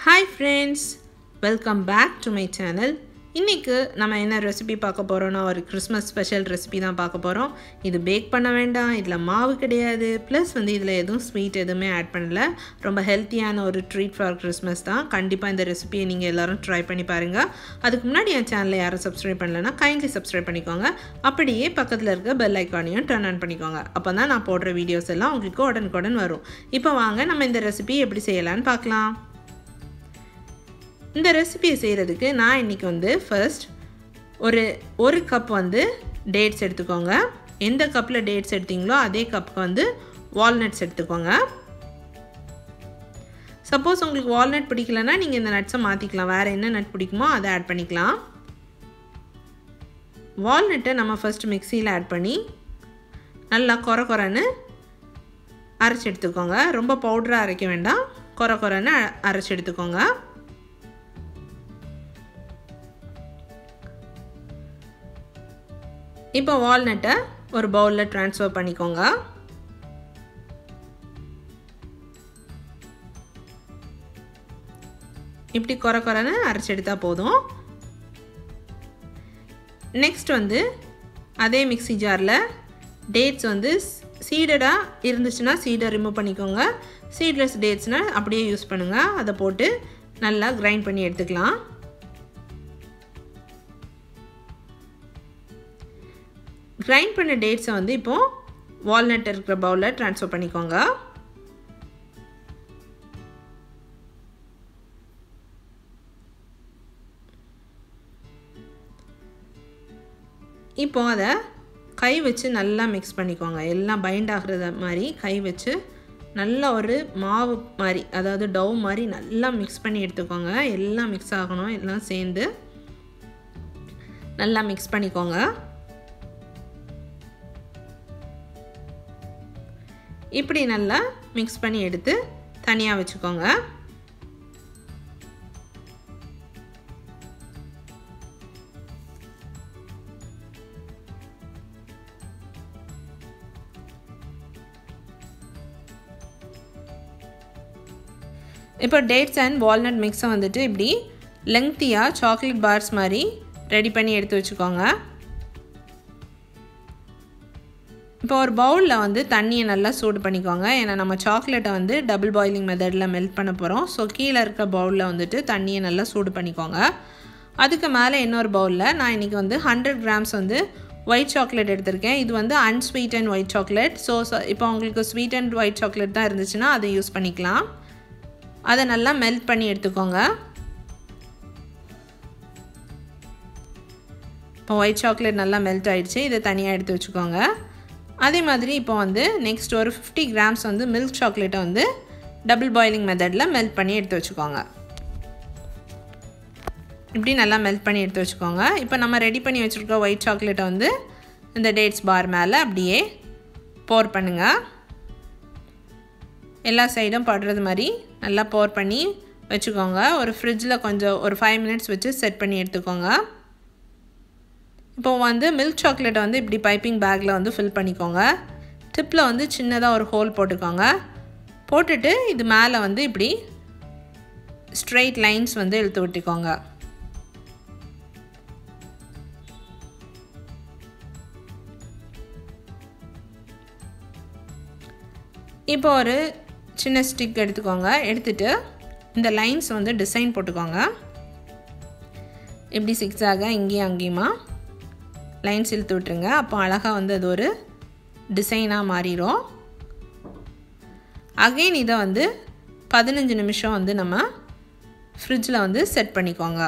hi friends welcome back to my channel இன்றைக்கு நம்ம என்ன ரெசிபி பார்க்க போகிறோன்னா ஒரு கிறிஸ்மஸ் ஸ்பெஷல் ரெசிபி தான் பார்க்க போகிறோம் இது பேக் பண்ண வேண்டாம் இதில் மாவு கிடையாது ப்ளஸ் வந்து இதில் எதுவும் ஸ்வீட் எதுவுமே ஆட் பண்ணல ரொம்ப ஹெல்த்தியான ஒரு ட்ரீட் ஃபார் கிறிஸ்மஸ் தான் கண்டிப்பாக இந்த ரெசிபியை நீங்கள் எல்லோரும் ட்ரை பண்ணி பாருங்கள் அதுக்கு முன்னாடி என் சேனலை யாரும் சப்ஸ்கிரைப் பண்ணலன்னா கைண்ட்லி சப்ஸ்கிரைப் பண்ணிக்கோங்க அப்படியே பக்கத்தில் இருக்க பெல் ஐக்கானையும் டர்ன் ஆன் பண்ணிக்கோங்க அப்போ தான் நான் போடுற வீடியோஸ் எல்லாம் உங்களுக்கு உடனுக்குடன் வரும் இப்போ வாங்க நம்ம இந்த ரெசிபி எப்படி செய்யலான்னு பார்க்கலாம் இந்த ரெசிபியை செய்கிறதுக்கு நான் இன்றைக்கி வந்து ஃபர்ஸ்ட் ஒரு ஒரு கப் வந்து டேட்ஸ் எடுத்துக்கோங்க எந்த கப்பில் டேட்ஸ் எடுத்தீங்களோ அதே கப்புக்கு வந்து வால்நட்ஸ் எடுத்துக்கோங்க சப்போஸ் உங்களுக்கு வால்நட் பிடிக்கலன்னா நீங்கள் இந்த நட்ஸை மாற்றிக்கலாம் வேறு என்ன நட் பிடிக்குமோ அதை ஆட் பண்ணிக்கலாம் வால்நட்டை நம்ம ஃபஸ்ட் மிக்சியில் ஆட் பண்ணி நல்லா குறை குறைன்னு அரைச்சி எடுத்துக்கோங்க ரொம்ப பவுடராக அரைக்க வேண்டாம் குறை குறைன்னு அரைச்சி எடுத்துக்கோங்க இப்போ வால்நட்டை ஒரு பவுலில் ட்ரான்ஸ்ஃபர் பண்ணிக்கோங்க இப்படி குறை குறைன்னு அரைச்சி எடுத்தால் போதும் நெக்ஸ்ட் வந்து அதே மிக்சி ஜாரில் டேட்ஸ் வந்து சீடடாக இருந்துச்சுன்னா சீடை ரிமூவ் பண்ணிக்கோங்க சீட்லெஸ் டேட்ஸ்னால் அப்படியே யூஸ் பண்ணுங்கள் அதை போட்டு நல்லா கிரைண்ட் பண்ணி எடுத்துக்கலாம் கிரைண்ட் பண்ண டேட்ஸை வந்து இப்போது வால்நட் இருக்கிற பவுலில் ட்ரான்ஸ்ஃபர் பண்ணிக்கோங்க இப்போ அதை கை வச்சு நல்லா மிக்ஸ் பண்ணிக்கோங்க எல்லாம் பைண்ட் ஆகுறத மாதிரி கை வச்சு நல்ல ஒரு மாவு மாதிரி அதாவது டவ் மாதிரி நல்லா மிக்ஸ் பண்ணி எடுத்துக்கோங்க எல்லாம் மிக்ஸ் ஆகணும் எல்லாம் சேர்ந்து நல்லா மிக்ஸ் பண்ணிக்கோங்க இப்படி நல்லா மிக்ஸ் பண்ணி எடுத்து தனியாக வச்சுக்கோங்க இப்போ டேட்ஸ் அண்ட் வால்நட் மிக்ஸை வந்துட்டு இப்படி லெங்க்த்தியாக சாக்லேட் பார்ஸ் மாதிரி ரெடி பண்ணி எடுத்து வச்சுக்கோங்க இப்போ ஒரு பவுலில் வந்து தண்ணியை நல்லா சூடு பண்ணிக்கோங்க ஏன்னா நம்ம சாக்லேட்டை வந்து டபுள் பாயிலிங் மெத்தடில் மெல்ட் பண்ண போகிறோம் ஸோ கீழே இருக்க பவுலில் வந்துட்டு தண்ணியை நல்லா சூடு பண்ணிக்கோங்க அதுக்கு மேலே இன்னொரு பவுலில் நான் இன்றைக்கி வந்து ஹண்ட்ரட் கிராம்ஸ் வந்து ஒயிட் சாக்லேட் எடுத்திருக்கேன் இது வந்து unsweet and white chocolate so இப்போ உங்களுக்கு ஸ்வீட் அண்ட் ஒயிட் சாக்லேட் தான் இருந்துச்சுன்னா அதை யூஸ் பண்ணிக்கலாம் அதை நல்லா மெல்ட் பண்ணி எடுத்துக்கோங்க இப்போ ஒயிட் சாக்லேட் நல்லா மெல்ட் ஆகிடுச்சு இதை தனியாக எடுத்து வச்சுக்கோங்க அதே மாதிரி இப்போ வந்து நெக்ஸ்ட் ஒரு ஃபிஃப்டி கிராம்ஸ் வந்து மில்க் சாக்லேட்டை வந்து டபுள் பாயிலிங் மெத்தடில் மெல்ட் பண்ணி எடுத்து வச்சுக்கோங்க இப்படி நல்லா மெல்ட் பண்ணி எடுத்து வச்சுக்கோங்க இப்போ நம்ம ரெடி பண்ணி வச்சுருக்க ஒயிட் சாக்லேட்டை வந்து இந்த டேட்ஸ் பார் மேலே அப்படியே போர் பண்ணுங்கள் எல்லா சைடும் படுறது மாதிரி நல்லா போர் பண்ணி வச்சுக்கோங்க ஒரு ஃப்ரிட்ஜில் கொஞ்சம் ஒரு ஃபைவ் மினிட்ஸ் வச்சு செட் பண்ணி எடுத்துக்கோங்க இப்போ வந்து மில்க் சாக்லேட்டை வந்து இப்படி பைப்பிங் பேக்கில் வந்து ஃபில் பண்ணிக்கோங்க டிப்பில் வந்து சின்னதாக ஒரு ஹோல் போட்டுக்கோங்க போட்டுட்டு இது மேலே வந்து இப்படி ஸ்ட்ரெயிட் லைன்ஸ் வந்து இழுத்து விட்டுக்கோங்க இப்போ ஒரு சின்ன ஸ்டிக் எடுத்துக்கோங்க எடுத்துகிட்டு இந்த லைன்ஸ் வந்து டிசைன் போட்டுக்கோங்க இப்படி சிக்ஸாக இங்கேயும் அங்கேயுமா லைன்ஸ் இழுத்து விட்டுருங்க அப்போ அழகாக வந்து அது ஒரு டிசைனாக மாறிடும் அகெயின் இதை வந்து பதினஞ்சு நிமிஷம் வந்து நம்ம ஃப்ரிட்ஜில் வந்து செட் பண்ணிக்கோங்க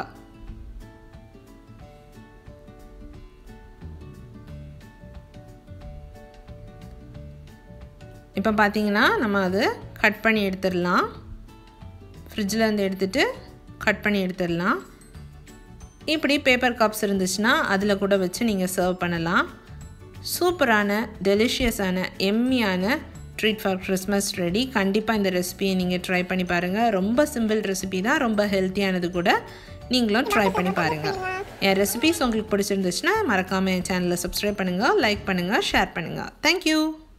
இப்போ பார்த்தீங்கன்னா நம்ம அது கட் பண்ணி எடுத்துடலாம் ஃப்ரிட்ஜில் இருந்து எடுத்துகிட்டு கட் பண்ணி எடுத்துடலாம் இப்படி பேப்பர் கப்ஸ் இருந்துச்சுன்னா அதில் கூட வச்சு நீங்கள் சர்வ் பண்ணலாம் சூப்பரான டெலிஷியஸான எம்மியான ட்ரீட் ஃபார் கிறிஸ்மஸ் ரெடி கண்டிப்பாக இந்த ரெசிபியை நீங்கள் ட்ரை பண்ணி பாருங்கள் ரொம்ப சிம்பிள் ரெசிபி தான் ரொம்ப ஹெல்த்தியானது கூட நீங்களும் ட்ரை பண்ணி பாருங்கள் என் ரெசிபிஸ் உங்களுக்கு பிடிச்சிருந்துச்சுன்னா மறக்காமல் என் சேனலை சப்ஸ்கிரைப் பண்ணுங்கள் லைக் பண்ணுங்கள் ஷேர் பண்ணுங்கள் தேங்க்யூ